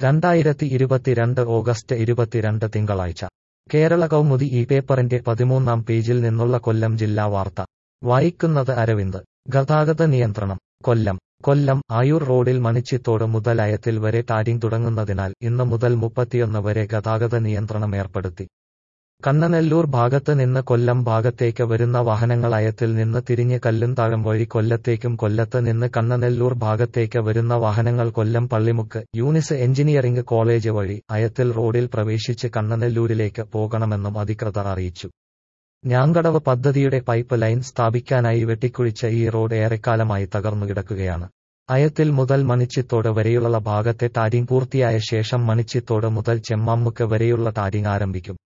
രണ്ടായിരത്തി ഇരുപത്തിരണ്ട് ഓഗസ്റ്റ് ഇരുപത്തിരണ്ട് തിങ്കളാഴ്ച കേരള കൗമുദി ഈ പേപ്പറിന്റെ പതിമൂന്നാം പേജിൽ നിന്നുള്ള കൊല്ലം ജില്ലാ വാർത്ത വായിക്കുന്നത് അരവിന്ദ് ഗതാഗത നിയന്ത്രണം കൊല്ലം കൊല്ലം ആയൂർ റോഡിൽ മണിച്ചിത്തോട് മുതൽ അയത്തിൽ വരെ ടാരിങ് തുടങ്ങുന്നതിനാൽ ഇന്ന് മുതൽ മുപ്പത്തിയൊന്ന് വരെ ഗതാഗത നിയന്ത്രണം ഏർപ്പെടുത്തി കണ്ണനെല്ലൂർ ഭാഗത്ത് നിന്ന് കൊല്ലം ഭാഗത്തേക്ക് വരുന്ന വാഹനങ്ങൾ അയത്തിൽ നിന്ന് തിരിഞ്ഞ് കല്ലുംതാഴം വഴി കൊല്ലത്തേക്കും കൊല്ലത്ത് നിന്ന് കണ്ണനെല്ലൂർ ഭാഗത്തേക്ക് വരുന്ന വാഹനങ്ങൾ കൊല്ലം പള്ളിമുക്ക് യൂണിസ് എഞ്ചിനീയറിംഗ് കോളേജ് വഴി അയത്തിൽ റോഡിൽ പ്രവേശിച്ച് കണ്ണനെല്ലൂരിലേക്ക് പോകണമെന്നും അധികൃതർ അറിയിച്ചു ഞാങ്കടവ് പദ്ധതിയുടെ പൈപ്പ് ലൈൻ സ്ഥാപിക്കാനായി വെട്ടിക്കുഴിച്ച ഈ റോഡ് ഏറെക്കാലമായി തകർന്നുകിടക്കുകയാണ് അയത്തിൽ മുതൽ മണിച്ചിത്തോട് വരെയുള്ള ഭാഗത്തെ ടാരിങ് പൂർത്തിയായ ശേഷം മണിച്ചിത്തോട് മുതൽ ചെമ്മാമുക്ക് വരെയുള്ള ടാരിങ് ആരംഭിക്കും